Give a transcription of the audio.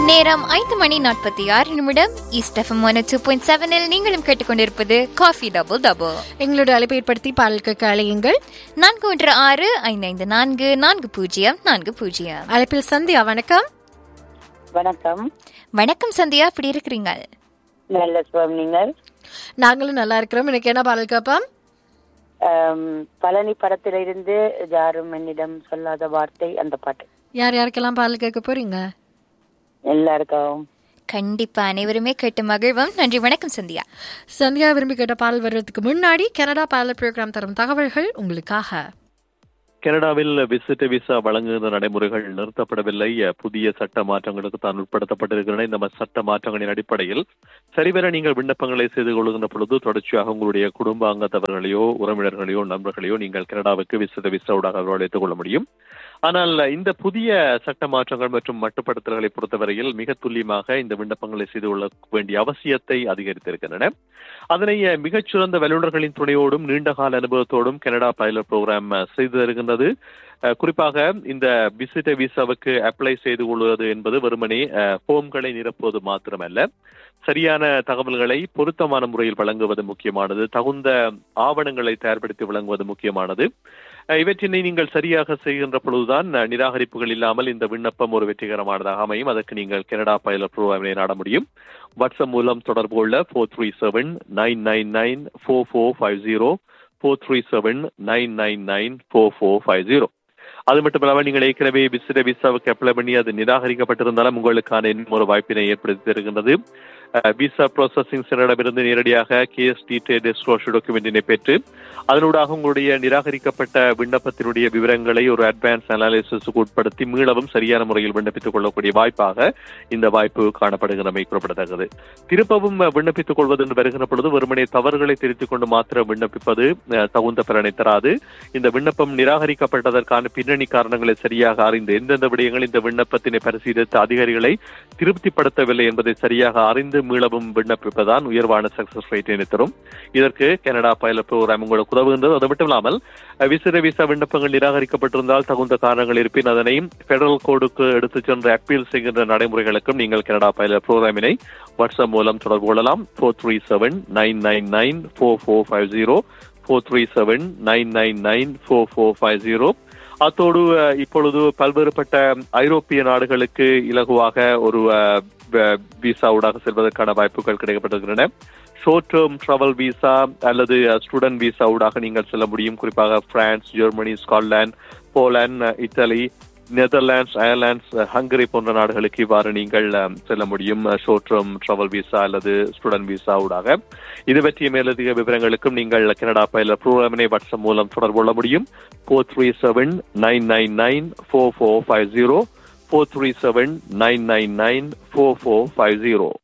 நேரம் ஐந்து மணி நாற்பத்தி ஆறு நிமிடம் east FM one two point செவனில் நீங்களும் கேட்டுக்கொண்டிருப்பது காஃபி டபுள் டபுள் எங்களோட அழைப்பை ஏற்படுத்தி பாடலுக்கு அழையுங்கள் நான்கு ஒன்று ஆறு ஐந்து ஐந்து நான்கு நான்கு பூஜ்ஜியம் நான்கு பூஜ்ஜியம் அழைப்பில் சந்தியா வணக்கம் வணக்கம் வணக்கம் சந்தியா இப்படி இருக்கிறீங்க நல்ல சுவம் நீங்கள் நாங்களும் நல்லா இருக்கிறோம் எனக்கு என்ன பாடல் கேட்போம் ஆம், பழனி படத்திலிருந்து யாரும் என்னிடம் சொல்லாத வார்த்தை அந்த பாட்டு யார் யாருக்கெல்லாம் பாடல் கேட்க போறீங்க எல்லாருக்கும் கண்டிப்பா அனைவருமே கேட்டு மகிழ்வோம் நன்றி வணக்கம் சந்தியா சந்தியா விரும்பி கேட்ட பாடல் வர்றதுக்கு முன்னாடி கனடா பாடல் ப்ரோக்ராம் தரும் தகவல்கள் உங்களுக்காக கனடாவில் விசிட் விசா வழங்குகிற நடைமுறைகள் நிறுத்தப்படவில்லை புதிய சட்ட மாற்றங்களுக்கு தான் உட்படுத்தப்பட்டிருக்கின்றன இந்த ம- சட்ட மாற்றங்களின் அடிப்படையில் சரிவர நீங்கள் விண்ணப்பங்களை செய்து கொள்கின்ற பொழுது தொடர்ச்சியாக உங்களுடைய குடும்ப அங்கத்தவர்களையோ உறவினர்களையோ நண்பர்களையோ நீங்கள் கனடாவுக்கு விசிட் விசாவுடாக வரவழைத்துக் கொள்ள முடியும் ஆனால் இந்த புதிய சட்ட மாற்றங்கள் மற்றும் மட்டுப்படுத்தல்களை பொறுத்தவரையில் மிக துல்லியமாக இந்த விண்ணப்பங்களை செய்து கொள்ள வேண்டிய அவசியத்தை அதிகரித்திருக்கின்றன அதனை அஹ், மிகச்சிறந்த வல்லுநர்களின் துணையோடும் நீண்டகால அனுபவத்தோடும் கனடா பைலட் ப்ரோக்ராம் அஹ், செய்து தருகின்றது அஹ், குறிப்பாக இந்த விசிட்ட விசாவுக்கு அப்ளை செய்து கொள்வது என்பது வெறுமனே ஃபார்ம்களை நிரப்புவது மாத்திரமல்ல சரியான தகவல்களை பொருத்தமான முறையில் வழங்குவது முக்கியமானது தகுந்த ஆவணங்களை தயார்படுத்தி வழங்குவது முக்கியமானது அஹ், இவற்றினை நீங்கள் சரியாக செய்கின்ற பொழுதுதான் அஹ், நிராகரிப்புகள் இல்லாமல் இந்த விண்ணப்பம் ஒரு வெற்றிகரமானதாக அமையும் அதற்கு நீங்கள் கனடா பைலட் ப்ரோக்ராமினை நாட முடியும் வாட்ஸ்அப் மூலம் தொடர்பு கொள்ள four three seven nine nine nine four four five zero four three seven nine nine nine four four five zero அது மட்டும் இல்லாமல் நீங்கள் ஏற்கனவே விசிட விசாவுக்கு அப்ளை பண்ணி அது நிராகரிக்கப்பட்டிருந்தாலும் உங்களுக்கான இன்னும் ஒரு வாய்ப்பினை ஏற்படுத்தி தருகின்றது விசா ப்ராசஸிங் சென்டரிடமிருந்து நேரடியாக கேஎஸ்டி டிஸ்க்ளோஷர் டாக்குமெண்டினை பெற்று அதனூடாக உங்களுடைய நிராகரிக்கப்பட்ட விண்ணப்பத்தினுடைய விவரங்களை ஒரு அட்வான்ஸ் அனாலிசிஸுக்கு உட்படுத்தி மீளவும் சரியான முறையில் விண்ணப்பித்துக் கொள்ளக்கூடிய வாய்ப்பாக இந்த வாய்ப்பு காணப்படுகிறமை குறிப்பிடத்தக்கது திருப்பவும் அஹ், விண்ணப்பித்துக் கொள்வது என்று வருகிற பொழுது வெறுமனே தவறுகளை திருத்திக் கொண்டு மாத்திரம் விண்ணப்பிப்பது அஹ், தகுந்த பலனை தராது இந்த விண்ணப்பம் நிராகரிக்கப்பட்டதற்கான பின்னணி காரணங்களை சரியாக அறிந்து எந்தெந்த விடயங்கள் இந்த விண்ணப்பத்தினை பரிசீலித்த அதிகாரிகளை திருப்திப்படுத்தவில்லை என்பதை சரியாக அறிந்து மீளவும் விண்ணப்பிப்பதான் உயர்வான சக்சஸ் ரேட்டினை தரும் இதற்கு கனடா பைலட் ப்ரோக்ராம் உங்களுக்கு உதவுகின்றது அது மட்டும் இல்லாமல் அஹ், விசிற விசா விண்ணப்பங்கள் நிராகரிக்கப்பட்டிருந்தால் தகுந்த காரணங்கள் இருப்பின் அதனை பெடரல் கோடுக்கு எடுத்துச் சென்று அப்பீல் செய்கின்ற நடைமுறைகளுக்கும் நீங்கள் கனடா பைலட் ப்ரோக்ராமினை வாட்ஸ்அப் மூலம் தொடர்பு கொள்ளலாம் four three seven nine nine nine four four five zero four three seven nine nine nine four four five zero அத்தோடு அஹ், இப்பொழுது பல்வேறுபட்ட ஐரோப்பிய நாடுகளுக்கு இலகுவாக ஒரு அஹ், வ- விசாவுடாக செல்வதற்கான வாய்ப்புகள் கிடைக்கப்பட்டிருக்கின்றன ஷோர்ட் டேர்ம் டிராவல் விசா அல்லது ஸ்டூடெண்ட் விசா ஊடாக நீங்கள் செல்ல முடியும் குறிப்பாக France Germany Scotland Poland Italy Netherlands Irelands Hungary போன்ற நாடுகளுக்கு இவ்வாறு நீங்கள் அஹ், செல்ல முடியும் ஷோர்ட் டேர்ம் டிராவல் விசா அல்லது ஸ்டூடெண்ட் விசா ஊடாக இது பற்றிய மேலதிக விவரங்களுக்கும் நீங்கள் கனடா பயில ப்ரோக்ராமினை வாட்ஸ்அப் மூலம் தொடர்பு கொள்ள முடியும் four three seven nine nine nine four four five zero four three seven nine nine nine four four five zero